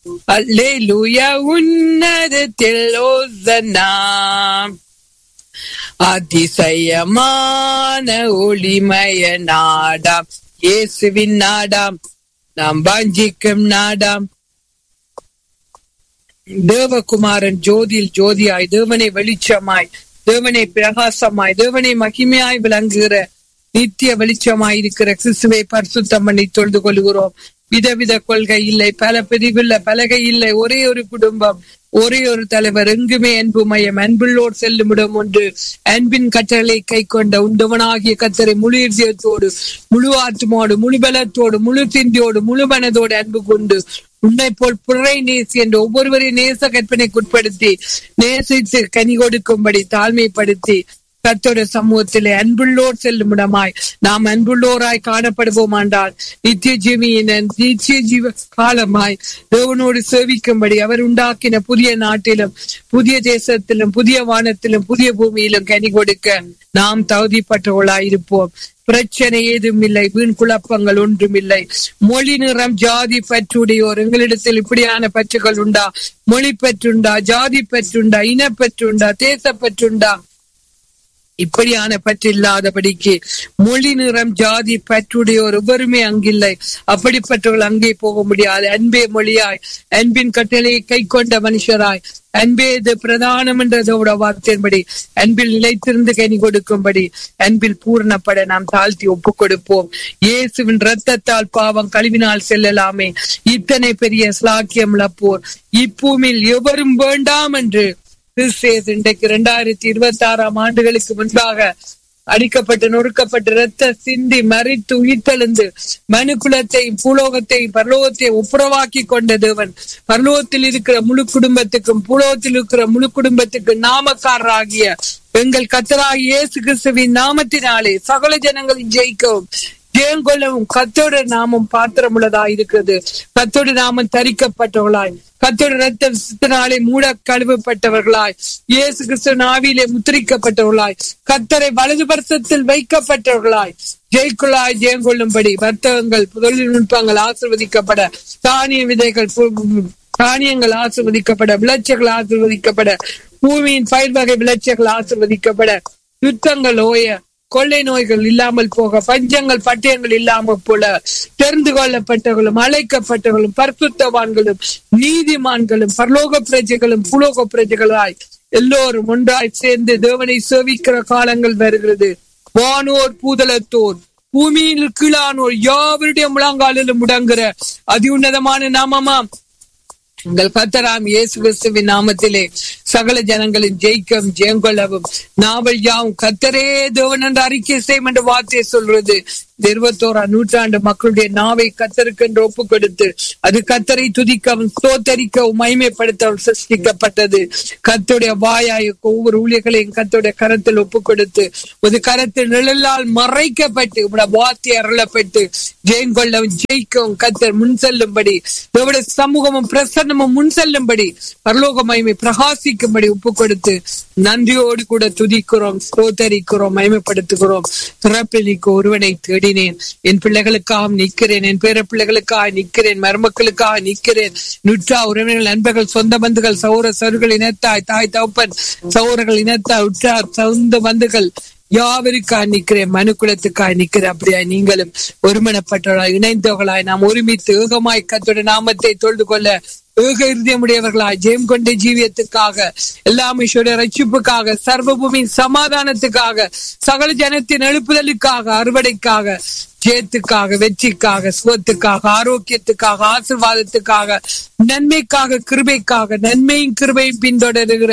அல்லேலூயா உன்னதத்தில் ஓசன்னா அதிசயமான ஒளிமய நாடாம் இயேசுவின் நாடாம் நாம் வாஞ்சிக்கும் நாடாம் தேவகுமாரன் ஜோதியில் ஜோதியாய் தேவனை வெளிச்சமாய் தேவனை பிரகாசமாய் தேவனை மகிமையாய் விளங்குகிற நித்திய வெளிச்சமாய் இருக்கிற கிறிஸ்துவை பரிசுத்தம் பண்ணி தொழுது கொள்கிறோம் விதவித கொள்கை இல்லை பல பிரிவில்ல பலகை இல்லை ஒரே ஒரு குடும்பம் ஒரே ஒரு தலைவர் எங்குமே அன்பு மையம் அன்புள்ளோர் செல்லுமிடம் ஒன்று அன்பின் கட்டளை கை கொண்ட உண்டவனாகிய கத்தரை முழு இதயத்தோடு முழு ஆத்மோடு முழு பலத்தோடு முழு சிந்தியோடு முழு மனதோடு அன்பு கொண்டு உன்னை போல் புறை நேசி என்று ஒவ்வொருவரையும் நேச கற்பனைக்குட்படுத்தி நேசித்து கனி கொடுக்கும்படி தாழ்மைப்படுத்தி கத்தோட சமூகத்திலே அன்புள்ளோர் செல்லும் இடமாய் நாம் அன்புள்ளோராய் காணப்படுவோமாண்டால் நித்திய ஜீவியின் நித்திய ஜீவ காலமாய் தேவனோடு சேவிக்கும்படி அவர் உண்டாக்கின புதிய நாட்டிலும் புதிய தேசத்திலும் புதிய வானத்திலும் புதிய பூமியிலும் கனி கொடுக்க நாம் தகுதிப்பட்டவர்களாய் இருப்போம் பிரச்சனை ஏதும் இல்லை வீண் குழப்பங்கள் ஒன்றும் இல்லை மொழி நிறம் ஜாதி பற்றுடையோர் எங்களிடத்தில் இப்படியான பற்றுகள் உண்டா மொழி பற்றுண்டா ஜாதி பற்றுண்டா இனப்பற்றுண்டா தேசப்பற்றுண்டா இப்படியான பற்றில்லாதபடிக்கு மொழி நிறம் ஜாதி பற்றுடையோர் எவருமே அங்கில்லை அப்படிப்பட்டவர்கள் அங்கே போக முடியாது அன்பே மொழியாய் அன்பின் கட்டளையை கை கொண்ட மனுஷராய் அன்பே இது பிரதானம் என்றதோட வார்த்தையின்படி அன்பில் நிலைத்திருந்து கனி கொடுக்கும்படி அன்பில் பூரணப்பட நாம் தாழ்த்தி ஒப்பு கொடுப்போம் இயேசுவின் ரத்தத்தால் பாவம் கழுவினால் செல்லலாமே இத்தனை பெரிய ஸ்லாக்கியம் இழப்போர் இப்பூமியில் எவரும் வேண்டாம் என்று கிறிஸ்தேஸ் இன்றைக்கு இரண்டாயிரத்தி இருபத்தி ஆறாம் ஆண்டுகளுக்கு முன்பாக அடிக்கப்பட்டு நொறுக்கப்பட்டு ரத்த சிந்தி மறித்து உயிர்த்தெழுந்து மனு குலத்தையும் பூலோகத்தையும் பரலோகத்தையும் ஒப்புரவாக்கி கொண்ட தேவன் பரலோகத்தில் இருக்கிற முழு குடும்பத்துக்கும் பூலோகத்தில் இருக்கிற முழு குடும்பத்துக்கும் நாமக்காரராகிய எங்கள் கத்தராகிய இயேசு கிறிஸ்துவின் நாமத்தினாலே சகல ஜனங்களின் ஜெயிக்கவும் ஜெயங்கொள்ளவும் கத்தோட நாமம் பாத்திரமுள்ளதா இருக்கிறது கத்தோட நாமம் தரிக்கப்பட்டவர்களாய் கத்தோட ரத்தத்தினாலே மூட கழுவப்பட்டவர்களாய் இயேசு கிறிஸ்து நாவிலே முத்திரிக்கப்பட்டவர்களாய் கத்தரை வலது பரிசத்தில் வைக்கப்பட்டவர்களாய் ஜெய்குள்ளாய் ஜெயங்கொள்ளும்படி வர்த்தகங்கள் தொழில்நுட்பங்கள் ஆசிர்வதிக்கப்பட தானிய விதைகள் தானியங்கள் ஆசிர்வதிக்கப்பட விளைச்சல்கள் ஆசிர்வதிக்கப்பட பூமியின் பயிர் வகை விளைச்சல்கள் ஆசிர்வதிக்கப்பட யுத்தங்கள் ஓய கொள்ளை நோய்கள் இல்லாமல் போக பஞ்சங்கள் பட்டயங்கள் இல்லாமல் போல தெரிந்து கொள்ளப்பட்டவர்களும் அழைக்கப்பட்டவர்களும் பரிசுத்தவான்களும் நீதிமான்களும் பரலோக பிரஜைகளும் புலோக பிரஜைகளாய் எல்லோரும் ஒன்றாய் சேர்ந்து தேவனை சேவிக்கிற காலங்கள் வருகிறது வானோர் பூதலத்தோர் பூமியில் கீழானோர் யாவருடைய முழங்காலிலும் முடங்குற அதி உன்னதமான நாமமாம் உங்கள் கத்தராம் இயேசு கிறிஸ்துவின் நாமத்திலே சகல ஜனங்களின் ஜெயிக்கம் ஜெயங்கொள்ளவும் நாவல் யாவும் கத்தரே தேவன் என்று அறிக்கை செய்யும் என்ற வார்த்தையை சொல்றது இருபத்தோரா நூற்றாண்டு மக்களுடைய நாவை கத்தருக்கு என்று ஒப்பு கொடுத்து அது கத்தரை துதிக்கவும் தோத்தரிக்கவும் மைமைப்படுத்தவும் சிருஷ்டிக்கப்பட்டது கத்துடைய வாயாய ஒவ்வொரு ஊழியர்களையும் கத்துடைய கரத்தில் ஒப்பு கொடுத்து ஒரு கரத்தில் நிழலால் மறைக்கப்பட்டு உங்களோட வார்த்தை அருளப்பட்டு ஜெயம் கொள்ளவும் ஜெயிக்கவும் கத்தர் முன் செல்லும்படி தேவடைய சமூகமும் பிரசன்னமும் முன் செல்லும்படி பரலோக மகிமை பிரகாசிக்கும்படி ஒப்பு கொடுத்து நன்றியோடு கூட துதிக்கிறோம் ஸ்தோத்தரிக்கிறோம் மகிமைப்படுத்துகிறோம் பிறப்பில் நீக்கு ஒருவனை தேடினேன் என் பிள்ளைகளுக்காக நிக்கிறேன் என் பேர பிள்ளைகளுக்காக நிக்கிறேன் மருமக்களுக்காக நிக்கிறேன் நுற்றா உறவினர்கள் நண்பர்கள் சொந்த பந்துகள் சௌர சருகள் இனத்தாய் தாய் தகப்பன் சௌரர்கள் இனத்தாய் உற்றார் சொந்த பந்துகள் யாவருக்காய் நிக்கிறேன் மனு குலத்துக்காய் நிக்கிறேன் அப்படியா நீங்களும் ஒருமனப்பட்டவர்களாய் இணைந்தவர்களாய் நாம் ஒருமித்து ஏகமாய் கத்தோட நாமத்தை தொழுது கொள்ள ஏக இருதயமுடையவர்களாய் ஜெயம் கொண்ட ஜீவியத்துக்காக எல்லாமேஸ்வர ரட்சிப்புக்காக சர்வபூமியின் சமாதானத்துக்காக சகல ஜனத்தின் எழுப்புதலுக்காக அறுவடைக்காக ஜெயத்துக்காக வெற்றிக்காக சுகத்துக்காக ஆரோக்கியத்துக்காக ஆசிர்வாதத்துக்காக நன்மைக்காக கிருபைக்காக நன்மையும் கிருபையும் பின்தொடருகிற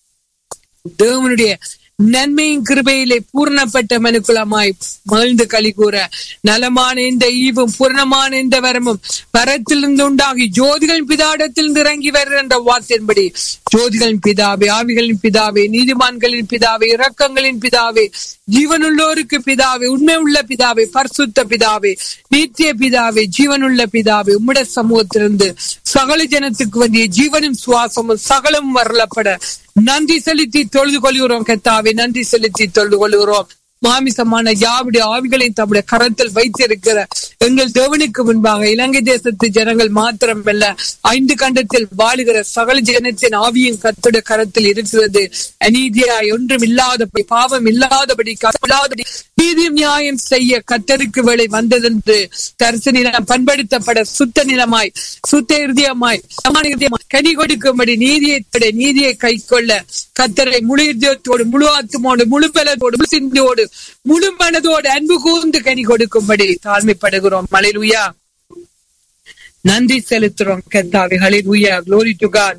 தேவனுடைய நன்மையின் கிருபையிலே பூர்ணப்பட்ட மனுக்குலமாய் மகிழ்ந்து களி கூற நலமான இந்த ஈவும் பூர்ணமான இந்த வரமும் பரத்திலிருந்து உண்டாகி ஜோதிகளின் பிதாடத்திலிருந்து இறங்கி வருகிற என்ற வார்த்தையின்படி ஜோதிகளின் பிதாவே ஆவிகளின் பிதாவே நீதிமான்களின் பிதாவே இரக்கங்களின் பிதாவே ஜீவனுள்ளோருக்கு பிதாவே உண்மை உள்ள பிதாவே பரிசுத்த பிதாவே நித்திய பிதாவே ஜீவனுள்ள பிதாவே உம்முட சமூகத்திலிருந்து சகல ஜனத்துக்கு வேண்டிய ஜீவனும் சுவாசமும் சகலமும் வரலப்பட நன்றி செலுத்தி தொழுது கொள்கிறோம் கத்தாவே நன்றி செலுத்தி தொழுது கொள்கிறோம் மாமிசமான யாவுடைய ஆவிகளையும் தம்முடைய கரத்தில் வைத்திருக்கிற எங்கள் தேவனுக்கு முன்பாக இலங்கை தேசத்து ஜனங்கள் மாத்திரமல்ல ஐந்து கண்டத்தில் வாழுகிற சகல ஜனத்தின் ஆவியும் கத்துடைய கரத்தில் இருக்கிறது அநீதியாய் ஒன்றும் இல்லாதபடி பாவம் இல்லாதபடி இல்லாதபடி நீதியும் நியாயம் செய்ய கத்தருக்கு வேலை வந்ததென்று தரிசு நிலம் பண்படுத்தப்பட சுத்த நிலமாய் சுத்த இருதயமாய் கனி கொடுக்கும்படி நீதியை நீதியை கை கொள்ள கத்தரை முழு இருதயத்தோடு முழு ஆத்துமோடு முழு பலத்தோடு முழு சிந்தியோடு முழு மனதோடு அன்பு கூர்ந்து கனி கொடுக்கும்படி தாழ்மைப்படுகிறோம் மலையிலுயா நன்றி செலுத்துறோம் கத்தாவே ஹலிலுயா க்ளோரி டு காட்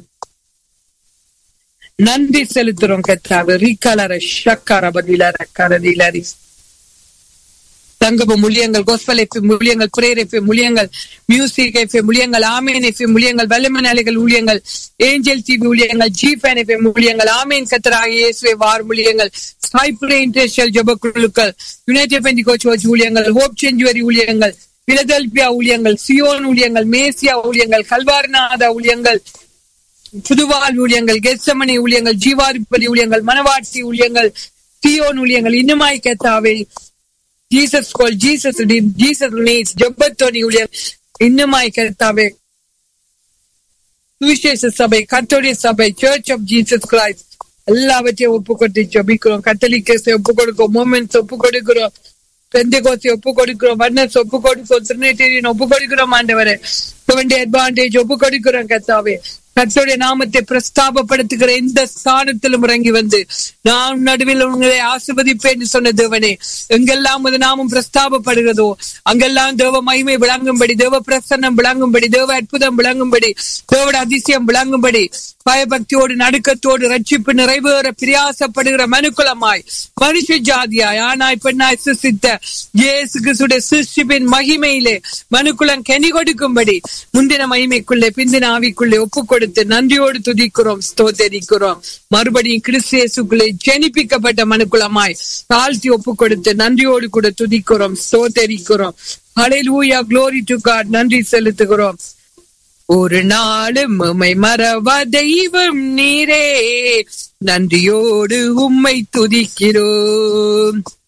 நன்றி செலுத்துறோம் கத்தாவே ரீகாலர ஷக்கார பதிலர கரதிலரி தங்கப முழியங்கள் கோஸ்பல் எஃப் முழியங்கள் பிரேயர் எஃப் முழியங்கள் மியூசிக் எஃப் முழியங்கள் ஆமேன் எஃப் முழியங்கள் வல்லமன் அலைகள் ஊழியங்கள் ஏஞ்சல் டிவி ஊழியங்கள் ஜி ஃபேன் எஃப் முழியங்கள் ஆமேன் கத்தராக இயேசுவை வார் முழியங்கள் சாய்புரே இன்டர்நேஷனல் ஜப குழுக்கள் யுனைடெட் பெண்டிகோ சர்ச் ஊழியங்கள் ஹோப் செஞ்சுவரி ஊழியங்கள் பிலதெல்பியா ஊழியங்கள் சியோன் ஊழியங்கள் மேசியா ஊழியங்கள் கல்வாரிநாத ஊழியங்கள் புதுவாழ் ஊழியங்கள் கெசமணி ஊழியங்கள் ஜீவாதிபதி ஊழியங்கள் மனவாட்சி ஊழியங்கள் சியோன் ஊழியங்கள் இன்னுமாய் கேத்தாவே ஜீசஸ் கோல் ஜீசஸ் ஜீசஸ் நீஸ் ஜொப்பத்தோனி ஊழியர் இன்னுமாய் கருத்தாவே சுவிசேஷ சபை கத்தோடைய சபை சர்ச் ஆஃப் ஜீசஸ் கிரைஸ்ட் எல்லாவற்றையும் ஒப்பு கொடுத்து ஜபிக்கிறோம் கத்தலிக்கஸை ஒப்பு கொடுக்கிறோம் மூமெண்ட்ஸ் ஒப்பு கொடுக்கிறோம் பெந்தகோசை ஒப்பு கொடுக்கிறோம் வர்ணஸ் ஒப்பு கொடுக்கிறோம் திருநெட்டேரியன் ஒப்பு கொடுக்கிறோம் ஆண்டவரே அட்வான்டேஜ் ஒப்பு கொடுக்கிறோம் கத்தாவே கர்த்தருடைய நாமத்தை பிரஸ்தாபப்படுத்துகிற எந்த ஸ்தானத்திலும் இறங்கி வந்து நான் நடுவில் உங்களை ஆசிர்வதிப்பேன் சொன்ன தேவனே எங்கெல்லாம் அது நாமும் பிரஸ்தாபப்படுகிறதோ அங்கெல்லாம் தேவ மகிமை விளங்கும்படி தேவ பிரசன்னம் விளங்கும்படி தேவ அற்புதம் விளங்கும்படி தேவோட அதிசயம் விளங்கும்படி பயபக்தியோடு நடுக்கத்தோடு ரட்சிப்பு நிறைவேற பிரியாசப்படுகிற மனுக்குலமாய் மனுஷ ஜாதியாய் ஆனாய் பெண்ணாய் சிசித்த இயேசு கிறிஸ்துடைய சிருஷ்டிப்பின் மகிமையிலே மனுக்குலம் கனி கொடுக்கும்படி முந்தின மகிமைக்குள்ளே பிந்தின ஆவிக்குள்ளே ஒப்பு கொடுத்து நன்றியோடு துதிக்கிறோம் ஸ்தோத்தரிக்கிறோம் மறுபடியும் கிறிஸ்தியேசுக்குள்ளே ஜெனிப்பிக்கப்பட்ட மனுக்குலமாய் தாழ்த்தி ஒப்பு கொடுத்து நன்றியோடு கூட துதிக்கிறோம் ஸ்தோத்தரிக்கிறோம் ஹalleluya glory to god நன்றி செலுத்துகிறோம் ஒரு நாளும் உம்மை மறவா தெய்வம் நீரே நன்றியோடு உம்மை துதிக்கிறோம்